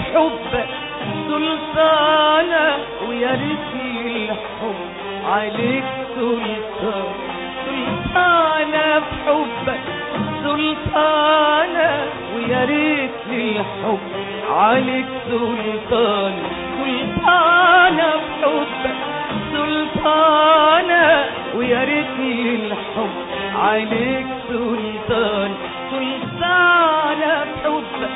بحبك سلطانة ويا ريتني الحب عليك سلطان سلطانة بحبك سلطانة ويا ريتني الحب عليك سلطان سلطانة بحبك سلطانة ويا ريتني الحب عليك سلطان سلطانة بحبك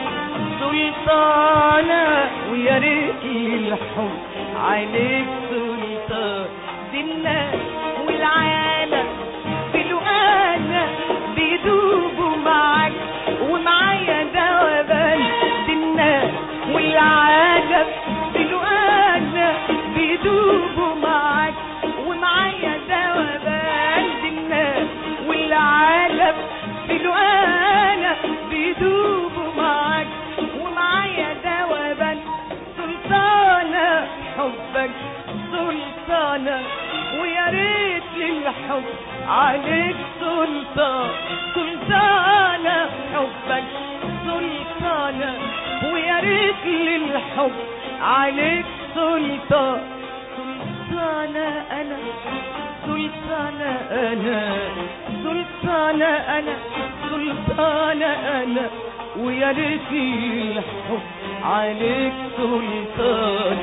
سلطانة ويا ريتني الحب عليك سلطان دي الناس والعالم بالوقانة بيدوبوا معاك ومعايا دوبان دي الناس والعالم بالوقانة بيدوبوا معاك ومعايا دوبان دي الناس والعالم بالوقانة بيدوبوا معاك ومعايا دوبان سلطانة حبك سلطانة ويا ريت للحب عليك سلطان سلطانة حبك سلطانة ويا ريت للحب عليك سلطان سلطانة أنا سلطانة أنا سلطانة أنا سلطانة أنا ويا ريت الحب عليك سلطان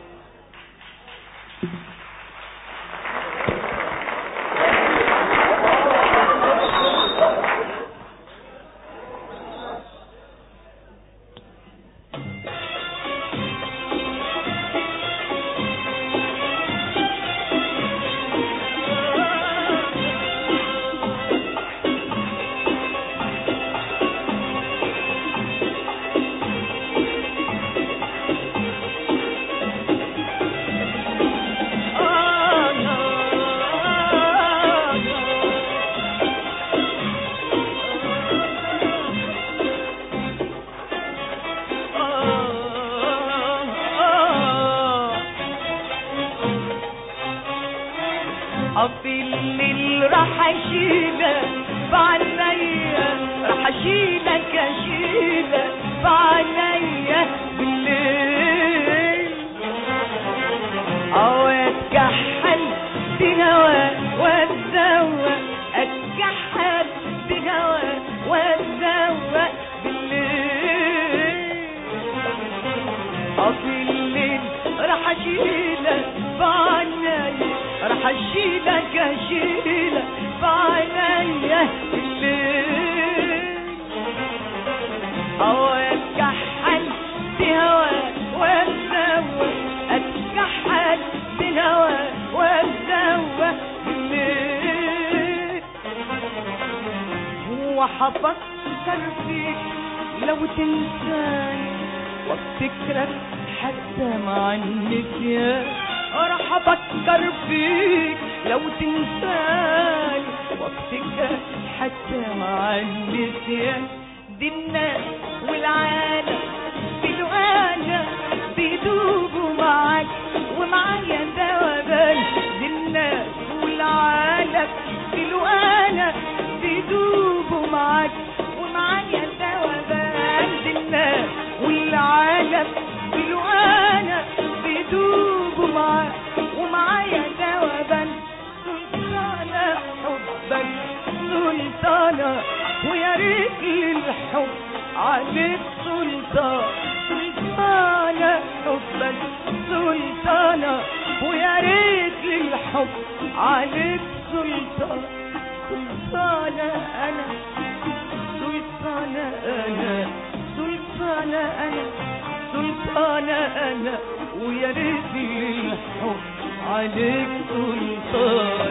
أطي الليل راح أشيلك بعينيا راح أشيلك أشيلك بعينيا بالليل أو أتكحل بهوا وأتزوق أتكحل بهوا وأتزوق بالليل أطي الليل راح أشيلك بعينيا راح أشيلك أشيلك بعينيا الليل أو أتكحل بهوا وأتزوق أتكحل بهوا وأتزوق الليل وحفكر فيك لو تنساني وافتكرك حتى مع النسيان راح افكر فيك لو تنساني وافتكرك حتى مع النسيان دي الناس والعالم بالوقانة بيدوبوا معاك ومعايا دوبان دي الناس والعالم بالوقانة بيدوبوا معاك ومعايا دوبان دي الناس والعالم بالوقانة بيدوبوا معاك ومعايا دوبان سلطانة حبك سلطانة ويا ريت للحب عليك سلطان سلطانة حبك سلطانة ويا ريت للحب عليك سلطان سلطانة أنا سلطانة أنا سلطانة أنا سلطانة أنا ويا ريت للحب عليك سلطان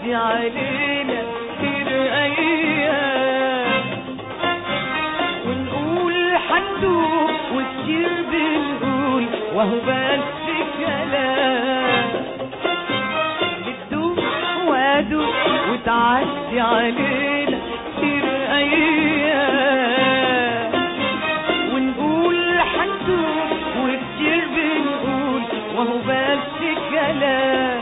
وتعدي علينا كتير ايام ونقول حندوب وكتير بنقول وهو بس كلام بتدوب وادوب وتعدي علينا كتير ايام ونقول حندوب وكتير بنقول وهو بس كلام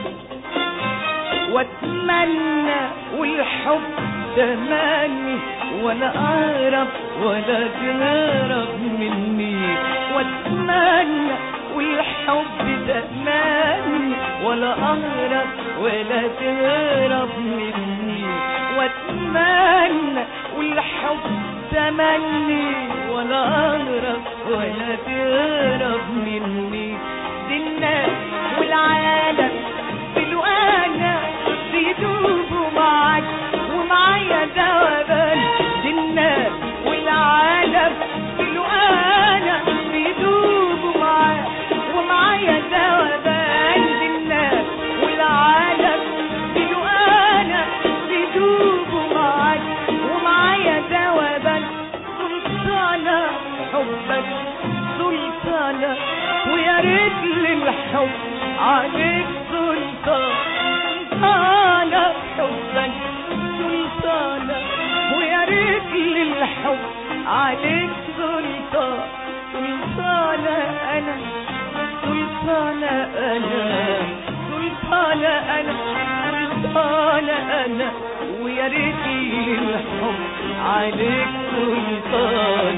واتمنى والحب تمني ولا اقرب ولا تهرب مني واتمنى والحب تمني ولا اقرب ولا تهرب مني واتمنى والحب تمني ولا اهرب ولا تهرب مني دي الناس والعالم بالوانا بيدوبوا معاك ومعايا ذوبان دي الناس والعالم بالوانا بيدوبوا معاك ومعايا ذوبان دي الناس والعالم بالوانا بيدوبوا معاك ومعايا ذوبان سلطانة حبك سلطانة ويا ريت للحب عليك سلطان سلطانة حبك سلطانة ويا ريت للحب عليك سلطان سلطانة أنا سلطانة أنا سلطانة أنا سلطانة أنا ويا ريت للحب عليك سلطان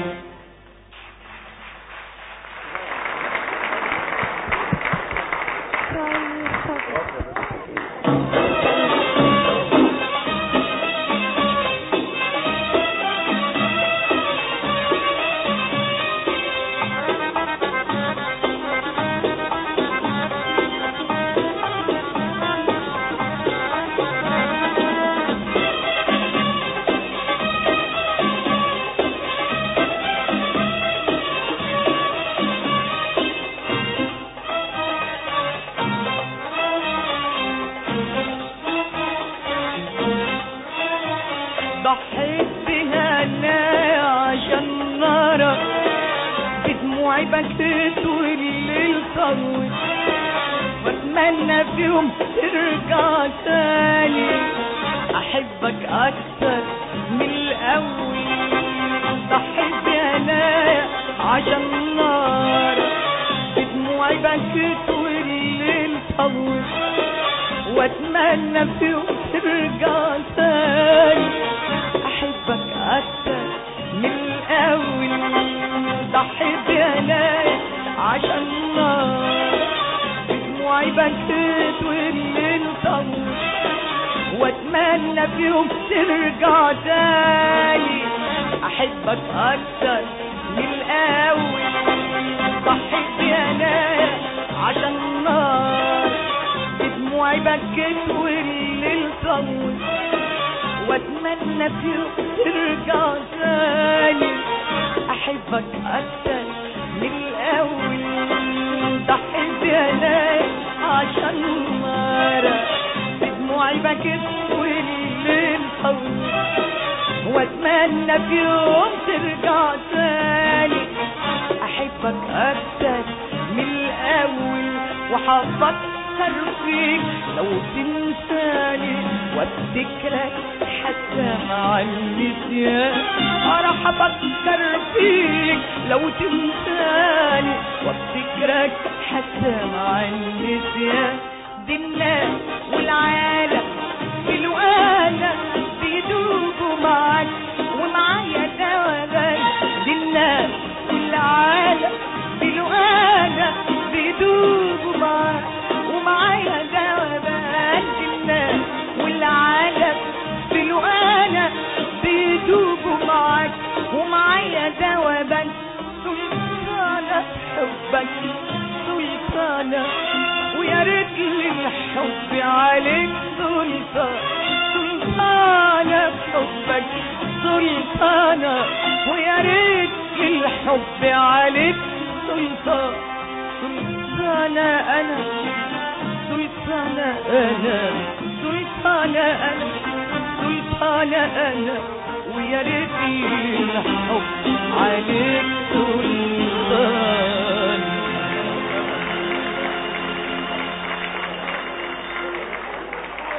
ضحيت بهنايا عشان نارك بدموعي بكيت والليل طول واتمنى في يوم ترجع تاني احبك اكتر من الاول ضحيت بهنايا عشان نارك بدموعي بكيت والليل طول واتمنى في يوم ترجع تاني احبك اكتر من الاول ضحيت انا عشان نار دموعي بكيت والليل طول واتمنى في يوم ترجع تاني احبك اكتر من الاول ضحيت انا عشان نار دموعي بكيت والليل طول واتمنى في يوم ترجع تاني احبك اكتر من الاول ضحيت انا عشان مرة بدموعي بكيت والليل طول واتمنى في يوم ترجع تاني احبك اكتر من الاول وحفكر فيك لو تنساني وافتكرك حتى مع النسيان راح افكر فيك لو تنساني وافتكرك حتى مع النسيان دي الناس والعالم بالوانا بيدوبوا معاك ومعايا دوبان دي الناس والعالم بالوانا بيدوبوا معاك ومعايا دوبان دي الناس والعالم بالوانا بيدوبوا معاك ومعايا دوبان سلطانة حبك سلطانة ويا ريت لي الحب عليك سلطان سلطانة حبك سلطانة ويا ريت لي الحب عليك سلطان سلطانة أنا سلطانة أنا سلطانة أنا سلطانة أنا ويا ريت الحب عليك